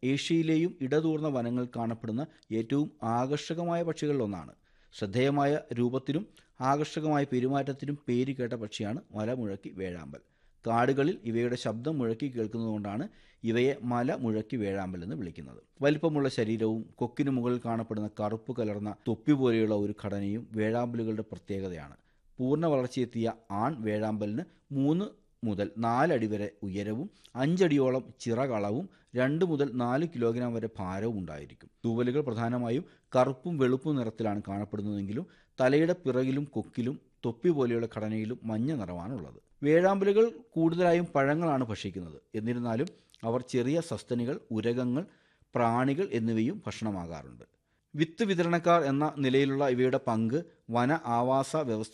ഏഷ്യയിലെയും ഇടതൂർന്ന വനങ്ങൾ കാണപ്പെടുന്ന ഏറ്റവും ആകർഷകമായ പക്ഷികളിലൊന്നാണ് ശ്രദ്ധേയമായ രൂപത്തിലും ആകർഷകമായ പെരുമാറ്റത്തിനും പേര് കേട്ട പക്ഷിയാണ് മലമുഴക്കി വേഴാമ്പൽ കാടുകളിൽ ഇവയുടെ ശബ്ദം മുഴക്കി കേൾക്കുന്നതുകൊണ്ടാണ് ഇവയെ മല മുഴക്കി വേഴാമ്പൽ എന്ന് വിളിക്കുന്നത് വലിപ്പമുള്ള ശരീരവും കൊക്കിനു മുകളിൽ കാണപ്പെടുന്ന കറുപ്പ് കലർന്ന തൊപ്പി പോലെയുള്ള ഒരു ഘടനയും വേഴാമ്പലുകളുടെ പ്രത്യേകതയാണ് പൂർണ്ണ വളർച്ചയെത്തിയ ആൺ വേഴാമ്പലിന് മൂന്ന് മുതൽ നാലടി വരെ ഉയരവും അഞ്ചടിയോളം ചിറകളവും രണ്ട് മുതൽ നാല് കിലോഗ്രാം വരെ ഭാരവും ഉണ്ടായിരിക്കും തൂവലുകൾ പ്രധാനമായും കറുപ്പും വെളുപ്പും നിറത്തിലാണ് കാണപ്പെടുന്നതെങ്കിലും തലയുടെ പിറകിലും കൊക്കിലും തൊപ്പി പോലെയുള്ള ഘടനയിലും മഞ്ഞ നിറമാണുള്ളത് വേഴാമ്പലുകൾ കൂടുതലായും പഴങ്ങളാണ് ഭക്ഷിക്കുന്നത് എന്നിരുന്നാലും അവർ ചെറിയ സസ്തനികൾ ഉരകങ്ങൾ പ്രാണികൾ എന്നിവയും ഭക്ഷണമാകാറുണ്ട് വിത്ത് വിതരണക്കാർ എന്ന നിലയിലുള്ള ഇവയുടെ പങ്ക് വന ആവാസ വ്യവസ്ഥ